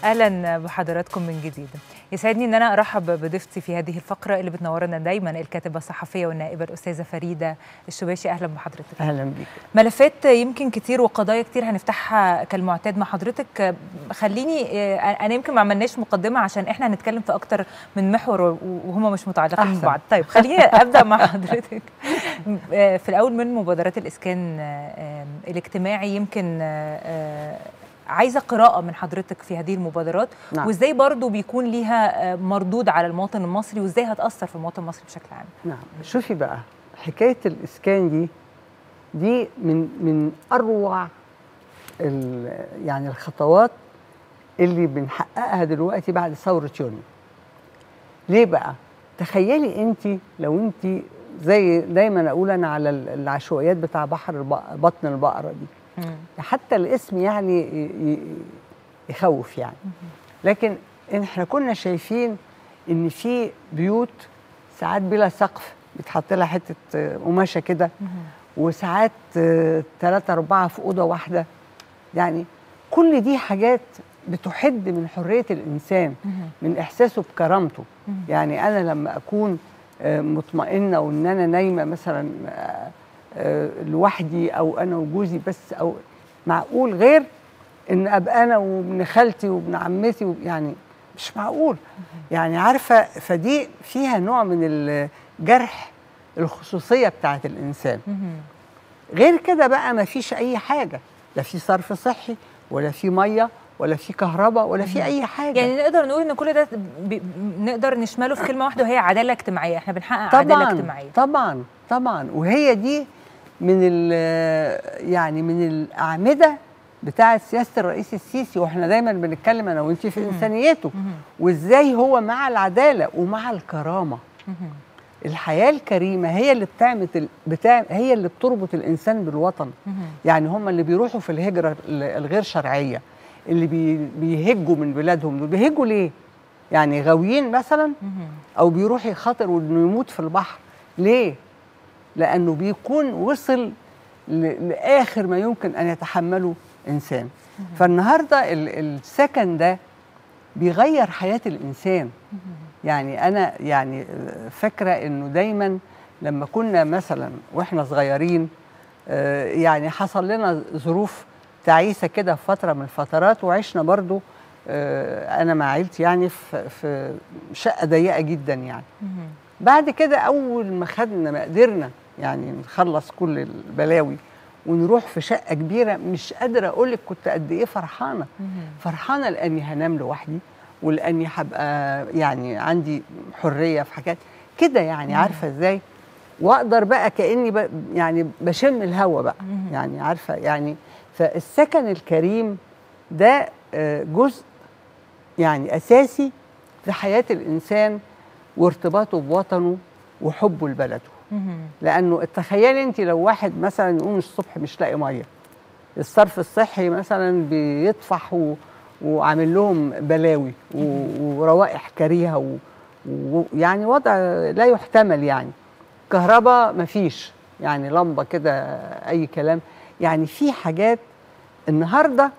اهلا بحضراتكم من جديد يسعدني ان انا ارحب بضيفتي في هذه الفقره اللي بتنورنا دايما الكاتبه الصحفيه والنائبه الاستاذه فريده الشباشي اهلا بحضرتك اهلا بيك ملفات يمكن كتير وقضايا كتير هنفتحها كالمعتاد مع حضرتك خليني انا يمكن ما عملناش مقدمه عشان احنا هنتكلم في اكتر من محور وهم مش متعلقين ببعض طيب خليني ابدا مع حضرتك في الاول من مبادرات الاسكان الاجتماعي يمكن عايزه قراءه من حضرتك في هذه المبادرات نعم. وازاي برضو بيكون ليها مردود على المواطن المصري وازاي هتاثر في المواطن المصري بشكل عام نعم شوفي بقى حكايه الاسكان دي دي من من اروع يعني الخطوات اللي بنحققها دلوقتي بعد ثوره يونيو ليه بقى تخيلي انت لو انت زي دايما اقول انا على العشوائيات بتاع بحر بطن البقره دي مم. حتى الاسم يعني يخوف يعني لكن احنا كنا شايفين ان في بيوت ساعات بلا سقف بيتحط لها حته قماشه كده وساعات ثلاثة أربعة في أوضة واحدة يعني كل دي حاجات بتحد من حرية الإنسان من إحساسه بكرامته يعني أنا لما أكون مطمئنة وإن أنا نايمة مثلا لوحدي او انا وجوزي بس او معقول غير ان ابقى انا وابن خالتي وابن عمتي يعني مش معقول يعني عارفه فدي فيها نوع من الجرح الخصوصيه بتاعت الانسان غير كده بقى ما فيش اي حاجه لا في صرف صحي ولا في ميه ولا في كهرباء ولا في اي حاجه يعني نقدر نقول ان كل ده نقدر نشمله في كلمه واحده وهي عداله اجتماعيه احنا بنحقق طبعًا عداله اجتماعيه طبعا طبعا وهي دي من ال يعني من الاعمده بتاعه سياسه الرئيس السيسي واحنا دايما بنتكلم انا وانت في انسانيته وازاي هو مع العداله ومع الكرامه الحياه الكريمه هي اللي بتعمل بتاع هي اللي بتربط الانسان بالوطن يعني هم اللي بيروحوا في الهجره الغير شرعيه اللي بي بيهجوا من بلادهم دول بيهجوا ليه يعني غاويين مثلا او بيروح يخاطر وانه يموت في البحر ليه لانه بيكون وصل لاخر ما يمكن ان يتحمله انسان فالنهارده السكن ده بيغير حياه الانسان يعني انا يعني فاكره انه دايما لما كنا مثلا واحنا صغيرين يعني حصل لنا ظروف تعيسه كده في فتره من الفترات وعشنا برضو انا مع عيلتي يعني في, في شقه ضيقه جدا يعني بعد كده اول ما خدنا ما قدرنا يعني نخلص كل البلاوي ونروح في شقه كبيره مش قادره اقول لك كنت قد ايه فرحانه فرحانه لاني هنام لوحدي ولاني هبقى يعني عندي حريه في حاجات كده يعني عارفه ازاي واقدر بقى كاني ب يعني بشم الهوا بقى يعني عارفه يعني فالسكن الكريم ده جزء يعني اساسي في حياه الانسان وارتباطه بوطنه وحبه لبلده لانه تخيلي انت لو واحد مثلا يقوم الصبح مش لاقي ميه الصرف الصحي مثلا بيطفح و... وعامل لهم بلاوي و... وروائح كريهه ويعني و... وضع لا يحتمل يعني كهرباء مفيش يعني لمبه كده اي كلام يعني في حاجات النهارده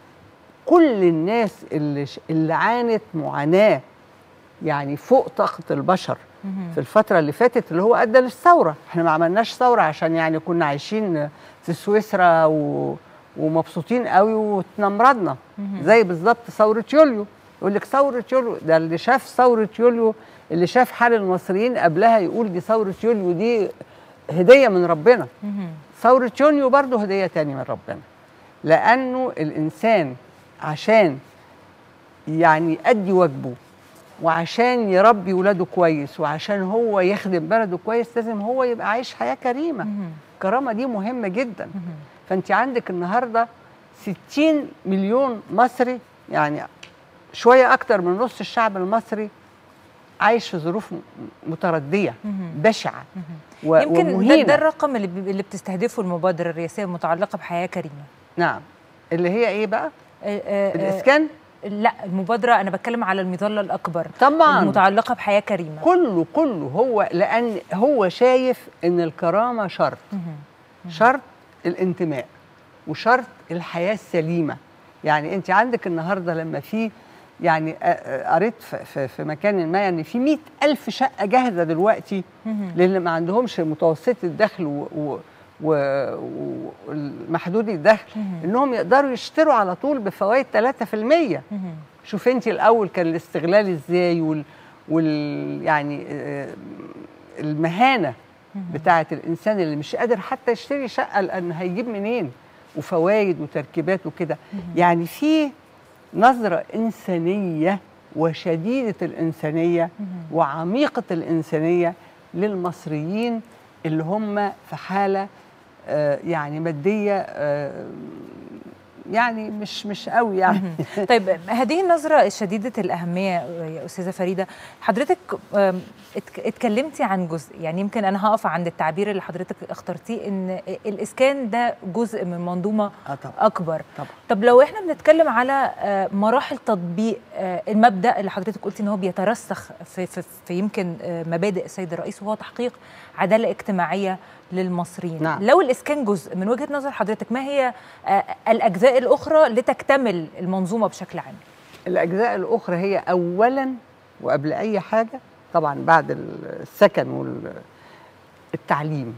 كل الناس اللي ش... اللي عانت معاناه يعني فوق طاقه البشر في الفتره اللي فاتت اللي هو ادى للثوره احنا ما عملناش ثوره عشان يعني كنا عايشين في سويسرا و... ومبسوطين قوي واتنمرضنا زي بالظبط ثوره يوليو يقول لك ثوره يوليو ده اللي شاف ثوره يوليو اللي شاف حال المصريين قبلها يقول دي ثوره يوليو دي هديه من ربنا ثوره يونيو برضه هديه تاني من ربنا لانه الانسان عشان يعني يأدي واجبه وعشان يربي ولاده كويس وعشان هو يخدم بلده كويس لازم هو يبقى عايش حياه كريمه الكرامه دي مهمه جدا فانت عندك النهارده 60 مليون مصري يعني شويه اكتر من نص الشعب المصري عايش في ظروف مترديه بشعه و يمكن ومهينة. ده, ده الرقم اللي اللي بتستهدفه المبادره الرئاسيه المتعلقه بحياه كريمه نعم اللي هي ايه بقى آآ آآ الاسكان لا المبادرة أنا بتكلم على المظلة الأكبر طبعا المتعلقة بحياة كريمة كله كله هو لأن هو شايف إن الكرامة شرط شرط الانتماء وشرط الحياة السليمة يعني أنت عندك النهاردة لما في يعني قريت في, في مكان ما يعني في مئة ألف شقة جاهزة دلوقتي للي ما عندهمش متوسط الدخل ومحدود الدخل انهم يقدروا يشتروا على طول بفوائد 3% شوف انت الاول كان الاستغلال ازاي وال, وال يعني المهانه بتاعه الانسان اللي مش قادر حتى يشتري شقه لان هيجيب منين وفوائد وتركيبات وكده يعني في نظره انسانيه وشديده الانسانيه وعميقه الانسانيه للمصريين اللي هم في حاله آه يعني ماديه آه يعني مش مش قوي يعني طيب هذه النظره الشديده الاهميه يا استاذه فريده حضرتك اتكلمتي عن جزء يعني يمكن انا هقف عند التعبير اللي حضرتك اخترتيه ان الاسكان ده جزء من منظومه آه طبعا. اكبر طبعا. طب لو احنا بنتكلم على مراحل تطبيق المبدا اللي حضرتك قلتي ان هو بيترسخ في, في, في يمكن مبادئ السيد الرئيس وهو تحقيق عداله اجتماعيه للمصريين نعم. لو الاسكان جزء من وجهه نظر حضرتك ما هي الاجزاء الاخرى لتكتمل المنظومه بشكل عام الاجزاء الاخرى هي اولا وقبل اي حاجه طبعا بعد السكن والتعليم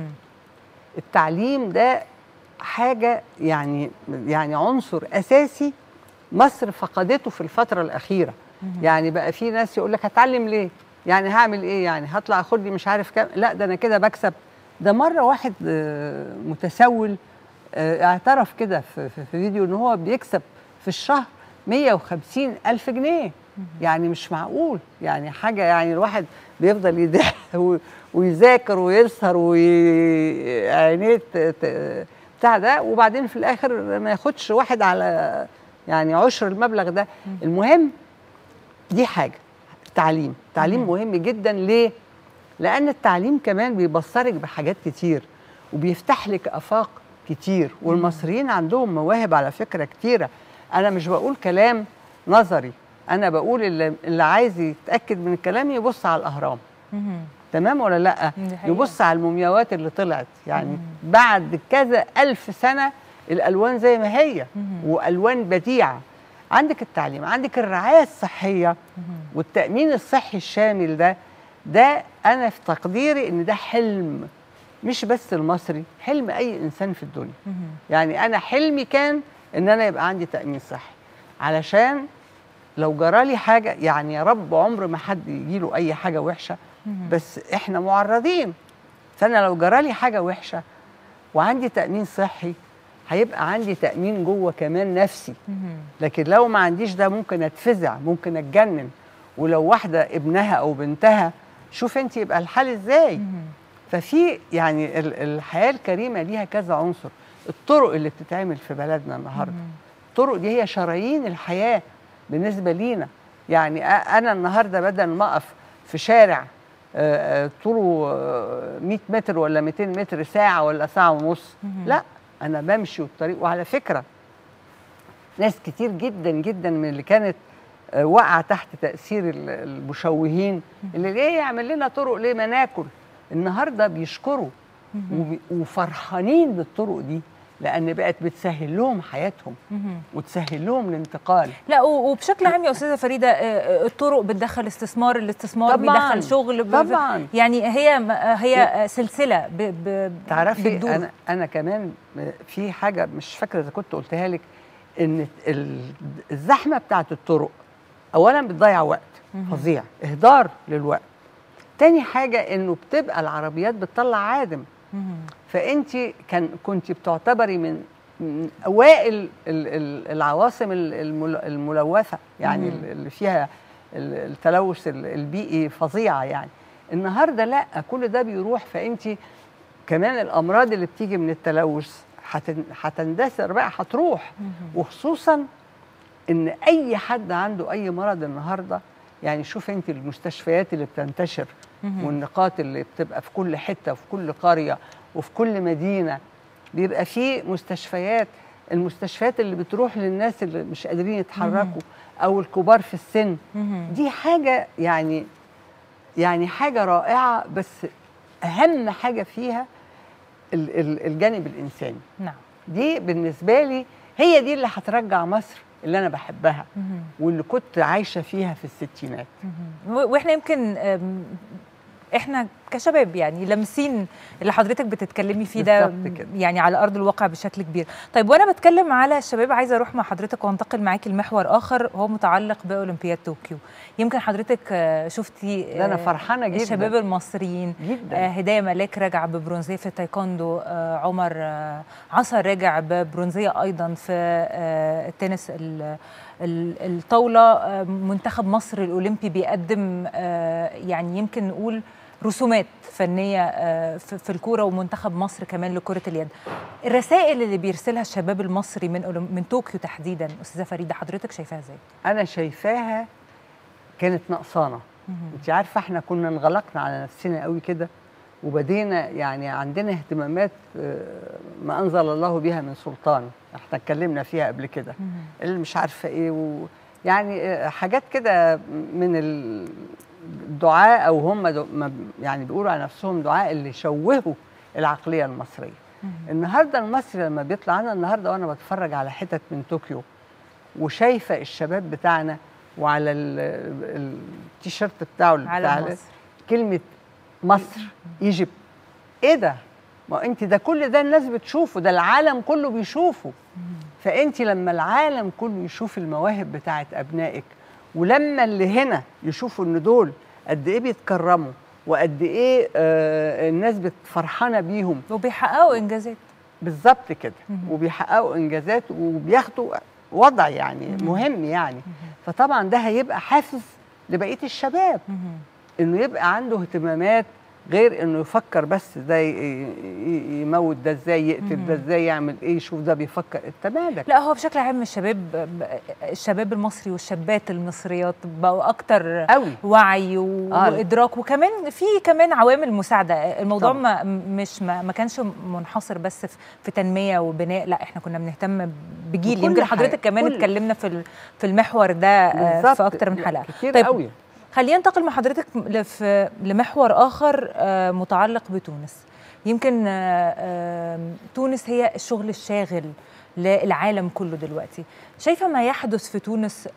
التعليم ده حاجه يعني يعني عنصر اساسي مصر فقدته في الفتره الاخيره يعني بقى في ناس يقول لك هتعلم ليه يعني هعمل ايه يعني هطلع اخد لي مش عارف كام لا ده انا كده بكسب ده مره واحد متسول اعترف كده في, في فيديو ان هو بيكسب في الشهر 150 الف جنيه يعني مش معقول يعني حاجه يعني الواحد بيفضل يدح ويذاكر ويسهر وعينيه بتاع ده وبعدين في الاخر ما ياخدش واحد على يعني عشر المبلغ ده المهم دي حاجه التعليم التعليم مهم جدا ليه لان التعليم كمان بيبصرك بحاجات كتير وبيفتح لك افاق كتير والمصريين عندهم مواهب على فكره كتيره انا مش بقول كلام نظري انا بقول اللي, اللي عايز يتاكد من الكلام يبص على الاهرام تمام ولا لا يبص على المومياوات اللي طلعت يعني بعد كذا الف سنه الالوان زي ما هي والوان بديعه عندك التعليم عندك الرعايه الصحيه والتامين الصحي الشامل ده ده انا في تقديري ان ده حلم مش بس المصري حلم اي انسان في الدنيا يعني انا حلمي كان ان انا يبقى عندي تامين صحي علشان لو جرالي حاجه يعني يا رب عمر ما حد يجي له اي حاجه وحشه بس احنا معرضين فانا لو جرالي حاجه وحشه وعندي تامين صحي هيبقى عندي تامين جوه كمان نفسي لكن لو ما عنديش ده ممكن اتفزع ممكن اتجنن ولو واحده ابنها او بنتها شوف انت يبقى الحال ازاي ففي يعني الحياه الكريمه ليها كذا عنصر الطرق اللي بتتعمل في بلدنا النهارده الطرق دي هي شرايين الحياه بالنسبه لينا يعني انا النهارده بدل ما اقف في شارع طوله 100 متر ولا 200 متر ساعه ولا ساعه ونص لا انا بمشي والطريق وعلى فكره ناس كتير جدا جدا من اللي كانت واقعه تحت تاثير المشوهين اللي ليه يعمل لنا طرق ليه ما ناكل النهارده بيشكروا وفرحانين بالطرق دي لان بقت بتسهل لهم حياتهم وتسهل لهم الانتقال لا وبشكل عام يا استاذه فريده الطرق بتدخل استثمار الاستثمار طبعاً بيدخل شغل طبعا يعني هي هي سلسله ب ب تعرفي بتدور. انا انا كمان في حاجه مش فاكره اذا كنت قلتها لك ان الزحمه بتاعت الطرق اولا بتضيع وقت فظيع اهدار للوقت تاني حاجه انه بتبقى العربيات بتطلع عادم فانت كان كنت بتعتبري من من اوائل العواصم الملوثه يعني اللي فيها التلوث البيئي فظيعه يعني النهارده لا كل ده بيروح فانت كمان الامراض اللي بتيجي من التلوث هتندثر بقى هتروح وخصوصا ان اي حد عنده اي مرض النهارده يعني شوف انت المستشفيات اللي بتنتشر والنقاط اللي بتبقى في كل حته وفي كل قريه وفي كل مدينه بيبقى في مستشفيات المستشفيات اللي بتروح للناس اللي مش قادرين يتحركوا او الكبار في السن دي حاجه يعني يعني حاجه رائعه بس اهم حاجه فيها الجانب الانساني نعم دي بالنسبه لي هي دي اللي هترجع مصر اللي انا بحبها واللي كنت عايشه فيها في الستينات واحنا يمكن احنا كشباب يعني لامسين اللي حضرتك بتتكلمي فيه ده يعني على ارض الواقع بشكل كبير طيب وانا بتكلم على الشباب عايزه اروح مع حضرتك وانتقل معاكي لمحور اخر هو متعلق باولمبياد طوكيو يمكن حضرتك شفتي انا فرحانه جدا الشباب المصريين جدا هدايه ملاك راجع ببرونزيه في التايكوندو عمر عصر راجع ببرونزيه ايضا في التنس الطاوله منتخب مصر الاولمبي بيقدم يعني يمكن نقول رسومات فنيه في الكوره ومنتخب مصر كمان لكره اليد الرسائل اللي بيرسلها الشباب المصري من من طوكيو تحديدا استاذه فريده حضرتك شايفاها ازاي انا شايفاها كانت نقصانه انت عارفه احنا كنا انغلقنا على نفسنا قوي كده وبدينا يعني عندنا اهتمامات ما انزل الله بها من سلطان احنا اتكلمنا فيها قبل كده اللي مش عارفه ايه و يعني حاجات كده من الدعاء او هم يعني بيقولوا على نفسهم دعاء اللي شوهوا العقليه المصريه النهارده المصري لما بيطلع انا النهارده وانا بتفرج على حتت من طوكيو وشايفه الشباب بتاعنا وعلى التيشيرت بتاعه اللي على بتاع مصر. كلمه مصر ايجيبت ايه ده ما انت ده كل ده الناس بتشوفه ده العالم كله بيشوفه فانت لما العالم كله يشوف المواهب بتاعت ابنائك ولما اللي هنا يشوفوا ان دول قد ايه بيتكرموا وقد ايه آه الناس فرحانه بيهم وبيحققوا انجازات بالظبط كده وبيحققوا انجازات وبياخدوا وضع يعني مهم يعني فطبعا ده هيبقى حافز لبقيه الشباب انه يبقى عنده اهتمامات غير انه يفكر بس ده يموت ده ازاي يقتل ده ازاي يعمل ايه يشوف ده بيفكر انت مالك لا هو بشكل عام الشباب الشباب المصري والشابات المصريات بقوا اكتر قوي وعي وادراك وكمان في كمان عوامل مساعده الموضوع ما مش ما, ما كانش منحصر بس في, في تنميه وبناء لا احنا كنا بنهتم بجيل يمكن حضرتك كمان اتكلمنا في في المحور ده في اكتر من حلقه كتير طيب قوي خلينا ننتقل مع حضرتك لمحور اخر متعلق بتونس يمكن تونس هي الشغل الشاغل للعالم كله دلوقتي شايفه ما يحدث في تونس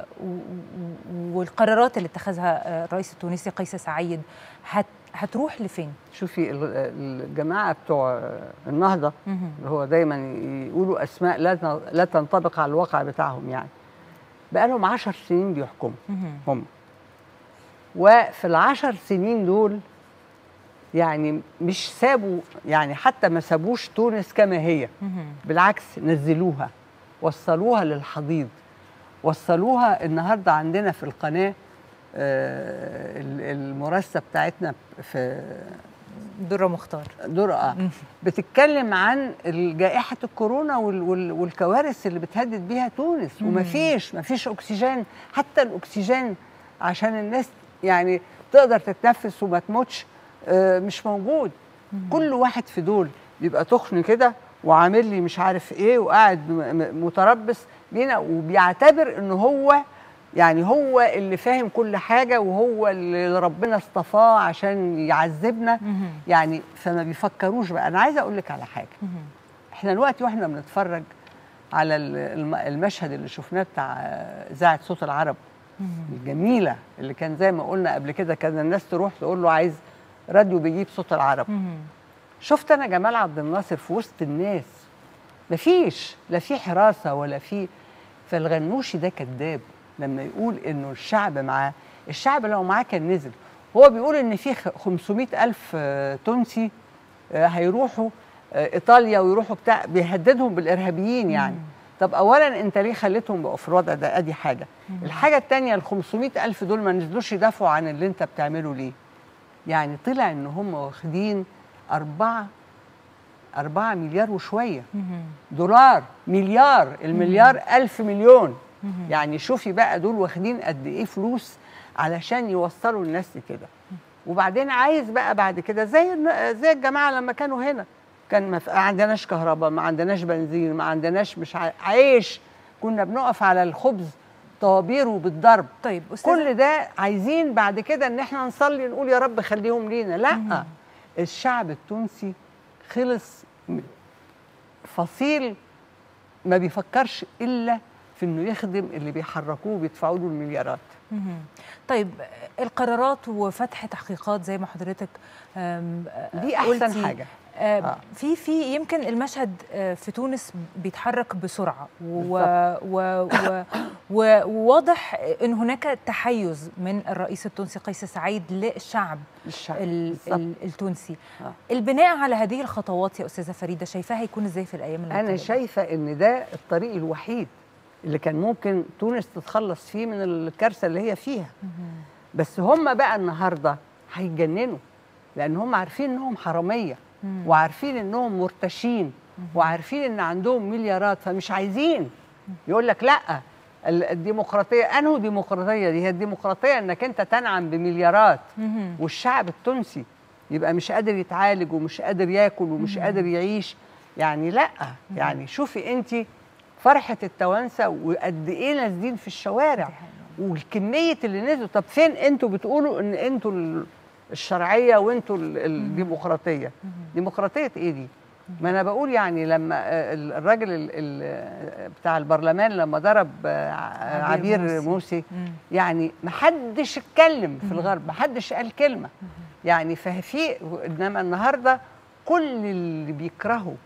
والقرارات اللي اتخذها الرئيس التونسي قيس سعيد هتروح لفين شوفي الجماعه بتوع النهضه اللي هو دايما يقولوا اسماء لا لا تنطبق على الواقع بتاعهم يعني بقى لهم 10 سنين بيحكموا هم وفي العشر سنين دول يعني مش سابوا يعني حتى ما سابوش تونس كما هي بالعكس نزلوها وصلوها للحضيض وصلوها النهارده عندنا في القناه آه المراسه بتاعتنا في درة مختار درة آه بتتكلم عن جائحة الكورونا وال وال والكوارث اللي بتهدد بيها تونس ومفيش مفيش أكسجين حتى الأكسجين عشان الناس يعني تقدر تتنفس وما تموتش آه مش موجود مم. كل واحد في دول بيبقى تخن كده وعامل لي مش عارف ايه وقاعد متربص بينا وبيعتبر ان هو يعني هو اللي فاهم كل حاجه وهو اللي ربنا اصطفاه عشان يعذبنا مم. يعني فما بيفكروش بقى انا عايزه اقول لك على حاجه مم. احنا دلوقتي واحنا بنتفرج على المشهد اللي شفناه بتاع اذاعه صوت العرب الجميله اللي كان زي ما قلنا قبل كده كان الناس تروح تقول له عايز راديو بيجيب صوت العرب شفت انا جمال عبد الناصر في وسط الناس مفيش لا في حراسه ولا في فالغنوشي ده كذاب لما يقول انه الشعب معاه الشعب لو معاه كان نزل هو بيقول ان في 500 الف تونسي هيروحوا ايطاليا ويروحوا بتاع بيهددهم بالارهابيين يعني طب اولا انت ليه خليتهم بقوا في الوضع ده ادي حاجه مم. الحاجه الثانيه ال 500 الف دول ما نزلوش يدافعوا عن اللي انت بتعمله ليه يعني طلع ان هم واخدين أربعة أربعة مليار وشوية مم. دولار مليار المليار مم. ألف مليون مم. يعني شوفي بقى دول واخدين قد إيه فلوس علشان يوصلوا الناس لكده وبعدين عايز بقى بعد كده زي زي الجماعة لما كانوا هنا كان ما عندناش كهرباء ما عندناش بنزين ما عندناش مش عيش كنا بنقف على الخبز طوابير وبالضرب طيب أستاذ كل ده عايزين بعد كده ان احنا نصلي نقول يا رب خليهم لينا لا مم. الشعب التونسي خلص فصيل ما بيفكرش الا في انه يخدم اللي بيحركوه وبيدفعوا له المليارات طيب القرارات وفتح تحقيقات زي ما حضرتك دي احسن حاجه آه. في في يمكن المشهد في تونس بيتحرك بسرعه وواضح ان هناك تحيز من الرئيس التونسي قيس سعيد للشعب الشعب. التونسي آه. البناء على هذه الخطوات يا استاذه فريده شايفاها هيكون ازاي في الايام اللي انا شايفه ان ده الطريق الوحيد اللي كان ممكن تونس تتخلص فيه من الكارثه اللي هي فيها بس هم بقى النهارده هيتجننوا لان هم عارفين انهم حراميه وعارفين انهم مرتشين وعارفين ان عندهم مليارات فمش عايزين يقول لك لا الديمقراطيه انه ديمقراطيه دي هي الديمقراطيه انك انت تنعم بمليارات والشعب التونسي يبقى مش قادر يتعالج ومش قادر ياكل ومش قادر يعيش يعني لا يعني شوفي انت فرحه التوانسه وقد ايه نازلين في الشوارع والكميه اللي نزلوا طب فين انتوا بتقولوا ان انتوا الشرعيه وانتوا الديمقراطيه ديمقراطيه ايه دي ما انا بقول يعني لما الراجل بتاع البرلمان لما ضرب عبير موسي, موسي يعني ما حدش اتكلم في الغرب ما حدش قال كلمه يعني ففي انما النهارده كل اللي بيكرهوا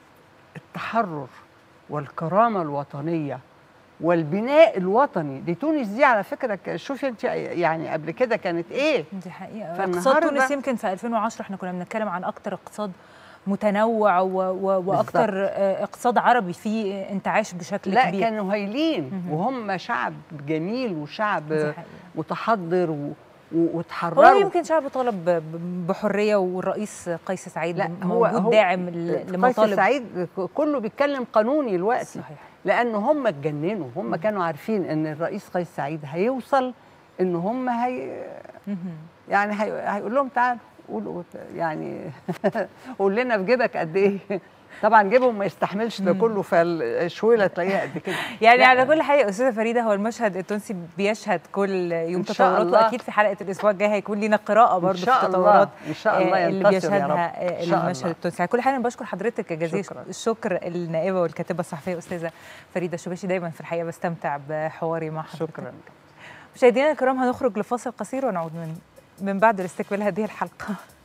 التحرر والكرامه الوطنيه والبناء الوطني دي تونس دي على فكره شوفي انت يعني قبل كده كانت ايه دي حقيقه اقتصاد تونس يمكن في 2010 احنا كنا بنتكلم عن اكتر اقتصاد متنوع و و واكتر اقتصاد عربي فيه انتعاش بشكل لا كبير لا كانوا هايلين وهم شعب جميل وشعب متحضر و وتحرروا هو يمكن شعب طالب بحريه والرئيس قيس سعيد لا هو موجود هو داعم لمطالب قيس سعيد كله بيتكلم قانوني دلوقتي صحيح لان هم اتجننوا هم كانوا عارفين ان الرئيس قيس سعيد هيوصل ان هم هي يعني هي... هيقول لهم تعالوا قولوا يعني قول لنا في جيبك قد ايه طبعا جيبهم ما يستحملش ده كله فالشويله تلاقيها قد كده يعني على كل حال استاذه فريده هو المشهد التونسي بيشهد كل يوم تطورات واكيد في حلقه الاسبوع الجاي هيكون لينا قراءه برضه في التطورات ان شاء الله اللي بيشهدها المشهد التونسي على كل حال انا بشكر حضرتك جزيل الشكر النائبه والكاتبه الصحفيه استاذه فريده شباشي دايما في الحقيقه بستمتع بحواري مع حضرتك شكرا مشاهدينا الكرام هنخرج لفاصل قصير ونعود من من بعد لاستكمال هذه الحلقه